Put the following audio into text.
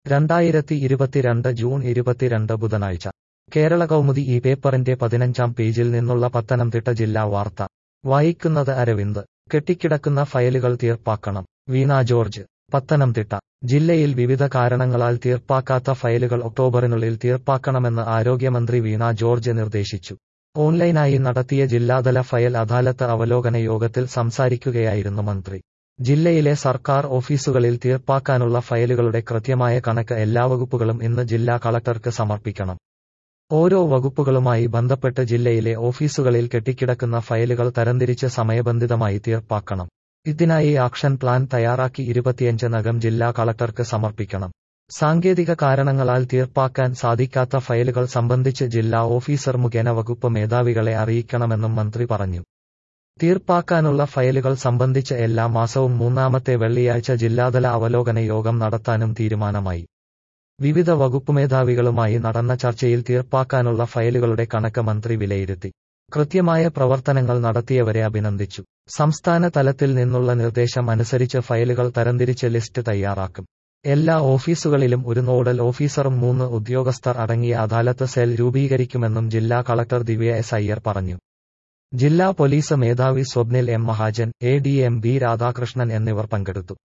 രണ്ടായിരത്തി ഇരുപത്തിരണ്ട് ജൂൺ ഇരുപത്തിരണ്ട് ബുധനാഴ്ച കേരള കൗമുദി ഈ പേപ്പറിന്റെ പതിനഞ്ചാം പേജിൽ നിന്നുള്ള പത്തനംതിട്ട ജില്ലാ വാർത്ത വായിക്കുന്നത് അരവിന്ദ് കെട്ടിക്കിടക്കുന്ന ഫയലുകൾ തീർപ്പാക്കണം വീണ ജോർജ് പത്തനംതിട്ട ജില്ലയിൽ വിവിധ കാരണങ്ങളാൽ തീർപ്പാക്കാത്ത ഫയലുകൾ ഒക്ടോബറിനുള്ളിൽ തീർപ്പാക്കണമെന്ന് ആരോഗ്യമന്ത്രി വീണ ജോർജ് നിർദ്ദേശിച്ചു ഓൺലൈനായി നടത്തിയ ജില്ലാതല ഫയൽ അദാലത്ത് അവലോകന യോഗത്തിൽ സംസാരിക്കുകയായിരുന്നു മന്ത്രി ജില്ലയിലെ സർക്കാർ ഓഫീസുകളിൽ തീർപ്പാക്കാനുള്ള ഫയലുകളുടെ കൃത്യമായ കണക്ക് എല്ലാ വകുപ്പുകളും ഇന്ന് ജില്ലാ കളക്ടർക്ക് സമർപ്പിക്കണം ഓരോ വകുപ്പുകളുമായി ബന്ധപ്പെട്ട് ജില്ലയിലെ ഓഫീസുകളിൽ കെട്ടിക്കിടക്കുന്ന ഫയലുകൾ തരംതിരിച്ച് സമയബന്ധിതമായി തീർപ്പാക്കണം ഇതിനായി ആക്ഷൻ പ്ലാൻ തയ്യാറാക്കി ഇരുപത്തിയഞ്ചിനകം ജില്ലാ കളക്ടർക്ക് സമർപ്പിക്കണം സാങ്കേതിക കാരണങ്ങളാൽ തീർപ്പാക്കാൻ സാധിക്കാത്ത ഫയലുകൾ സംബന്ധിച്ച് ജില്ലാ ഓഫീസർ മുഖേന വകുപ്പ് മേധാവികളെ അറിയിക്കണമെന്നും മന്ത്രി പറഞ്ഞു തീർപ്പാക്കാനുള്ള ഫയലുകൾ സംബന്ധിച്ച് എല്ലാ മാസവും മൂന്നാമത്തെ വെള്ളിയാഴ്ച ജില്ലാതല അവലോകന യോഗം നടത്താനും തീരുമാനമായി വിവിധ വകുപ്പ് മേധാവികളുമായി നടന്ന ചർച്ചയിൽ തീർപ്പാക്കാനുള്ള ഫയലുകളുടെ കണക്ക് മന്ത്രി വിലയിരുത്തി കൃത്യമായ പ്രവർത്തനങ്ങൾ നടത്തിയവരെ അഭിനന്ദിച്ചു സംസ്ഥാന തലത്തിൽ നിന്നുള്ള നിർദ്ദേശം അനുസരിച്ച് ഫയലുകൾ തരംതിരിച്ച് ലിസ്റ്റ് തയ്യാറാക്കും എല്ലാ ഓഫീസുകളിലും ഒരു നോഡൽ ഓഫീസറും മൂന്ന് ഉദ്യോഗസ്ഥർ അടങ്ങിയ അദാലത്ത് സെൽ രൂപീകരിക്കുമെന്നും ജില്ലാ കളക്ടർ ദിവ്യ എസ് അയ്യർ പറഞ്ഞു ജില്ലാ പോലീസ് മേധാവി Swapnil M Mahajan A D M B Radhakrishnan എന്നിവർ പങ്കെടുത്തു